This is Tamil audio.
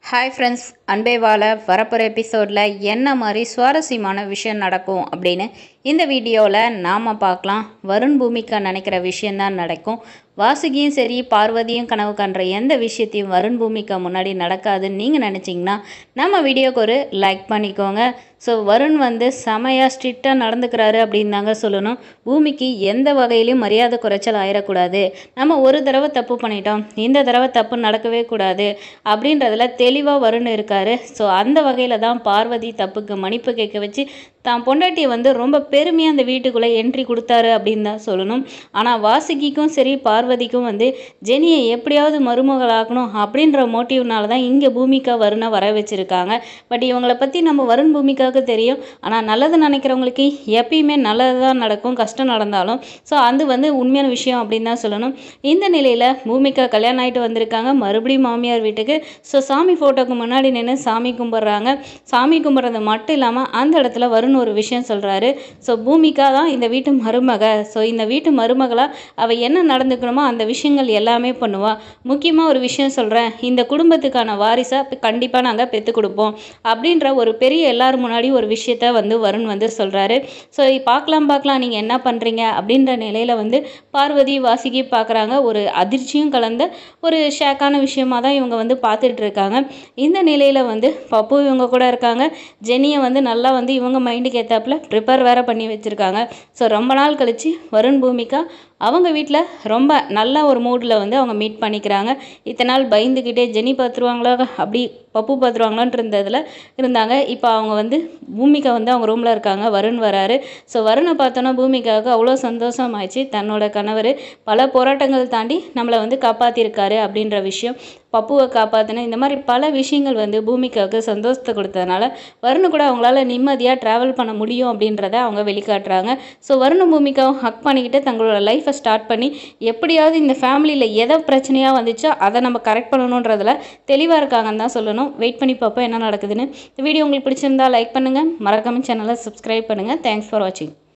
ஹாய் ஃப்ரெண்ட்ஸ் அன்பே வாழ வரப்போகிற எபிசோடில் என்ன மாதிரி சுவாரஸ்யமான விஷயம் நடக்கும் அப்படின்னு இந்த வீடியோவில் நாம் பார்க்கலாம் வருண் பூமிக்கா நினைக்கிற விஷயந்தான் நடக்கும் வாசுகியும் சரி பார்வதியும் கனவு காண்ற எந்த விஷயத்தையும் வருண் பூமிக்கா முன்னாடி நடக்காதுன்னு நீங்கள் நினச்சிங்கன்னா நம்ம வீடியோக்கு ஒரு லைக் பண்ணிக்கோங்க ஸோ வருண் வந்து செமையாக ஸ்ட்ரிக்டாக நடந்துக்கிறாரு அப்படின்னு தாங்க சொல்லணும் பூமிக்கு எந்த வகையிலையும் மரியாதை குறைச்சல் ஆயிடக்கூடாது நம்ம ஒரு தடவை தப்பு பண்ணிட்டோம் இந்த தடவை தப்பு நடக்கவே கூடாது அப்படின்றதுல தெளிவாக வருண் இருக்காரு ஸோ அந்த வகையில் தான் பார்வதி தப்புக்கு மன்னிப்பு கேட்க வச்சு தான் பொண்டாட்டியை வந்து ரொம்ப பெருமையாக அந்த வீட்டுக்குள்ளே என்ட்ரி கொடுத்தாரு அப்படின்னு தான் சொல்லணும் ஆனால் வாசுகிக்கும் சரி பார்வதிக்கும் வந்து ஜெனியை எப்படியாவது மருமகளாக்கணும் அப்படின்ற மோட்டிவ்னால தான் இங்கே பூமிக்கா வருணை வர வச்சுருக்காங்க பட் இவங்களை பற்றி நம்ம வருண் பூமிக்காவுக்கு தெரியும் ஆனால் நல்லது நினைக்கிறவங்களுக்கு எப்பயுமே நல்லது தான் நடக்கும் கஷ்டம் நடந்தாலும் ஸோ அது வந்து உண்மையான விஷயம் அப்படின்னு தான் சொல்லணும் இந்த நிலையில் பூமிக்கா கல்யாணம் ஆகிட்டு வந்திருக்காங்க மறுபடியும் மாமியார் வீட்டுக்கு ஸோ சாமி ஃபோட்டோக்கு முன்னாடி நின்று சாமி கும்பிட்றாங்க சாமி கும்பிட்றது மட்டும் இல்லாமல் அந்த இடத்துல வருண் ஒரு விஷயம் சொல்கிறாரு ஸோ பூமிக்கா தான் இந்த வீட்டு மருமக ஸோ இந்த வீட்டு மருமகளாக அவள் என்ன நடந்துக்கணுமோ அந்த விஷயங்கள் எல்லாமே பண்ணுவா முக்கியமாக ஒரு விஷயம் சொல்கிறேன் இந்த குடும்பத்துக்கான வாரிசாக கண்டிப்பாக நாங்கள் பெற்று கொடுப்போம் அப்படின்ற ஒரு பெரிய எல்லாரும் முன்னாடி ஒரு விஷயத்த வந்து வருண் வந்து சொல்கிறாரு ஸோ பார்க்கலாம் பார்க்கலாம் நீங்கள் என்ன பண்ணுறீங்க அப்படின்ற நிலையில் வந்து பார்வதி வாசுகி பார்க்குறாங்க ஒரு அதிர்ச்சியும் கலந்த ஒரு ஷேக்கான விஷயமா தான் இவங்க வந்து பார்த்துட்டு இருக்காங்க இந்த நிலையில் வந்து பப்பு இவங்க கூட இருக்காங்க ஜெனியை வந்து நல்லா வந்து இவங்க மைண்டுக்கு ஏற்றாப்புல ப்ரிப்பேர் வேற பண்ணி வச்சுருக்காங்க ஸோ ரொம்ப நாள் கழித்து வருண் பூமிக்கா அவங்க வீட்டில் ரொம்ப நல்ல ஒரு மூடில் வந்து அவங்க மீட் பண்ணிக்கிறாங்க இத்தனை நாள் பயந்துக்கிட்டே ஜெனி பார்த்துருவாங்களா அப்படி பப்பு பார்த்துருவாங்களான்ட்டு இருந்ததில் இருந்தாங்க இப்போ அவங்க வந்து பூமிகா வந்து அவங்க ரூமில் இருக்காங்க வருண் வராரு ஸோ வருணை பார்த்தோன்னா பூமிகாவுக்கு அவ்வளோ சந்தோஷம் ஆயிடுச்சு தன்னோட கணவர் பல போராட்டங்கள் தாண்டி நம்மளை வந்து காப்பாற்றிருக்காரு அப்படின்ற விஷயம் பப்புவை காப்பாற்றின இந்த மாதிரி பல விஷயங்கள் வந்து பூமிகாவுக்கு சந்தோஷத்தை கொடுத்ததுனால வருண் கூட அவங்களால நிம்மதியாக ட்ராவல் பண்ண முடியும் அப்படின்றத அவங்க வெளிக்காட்டுறாங்க ஸோ வருண பூமிகாவும் ஹக் பண்ணிக்கிட்டு தங்களோட லைஃப்பை ஸ்டார்ட் பண்ணி எப்படியாவது இந்த ஃபேமிலியில் எதை பிரச்சனையாக வந்துச்சோ அதை நம்ம கரெக்ட் பண்ணணுன்றதுல தெளிவாக இருக்காங்கன்னு தான் சொல்லணும் வெயிட் பண்ணி பார்ப்போம் என்ன நடக்குதுன்னு இந்த வீடியோ உங்களுக்கு பிடிச்சிருந்தா லைக் பண்ணுங்கள் மறக்காம சேனலை சப்ஸ்கிரைப் பண்ணுங்கள் தேங்க்ஸ் ஃபார் வாட்சிங்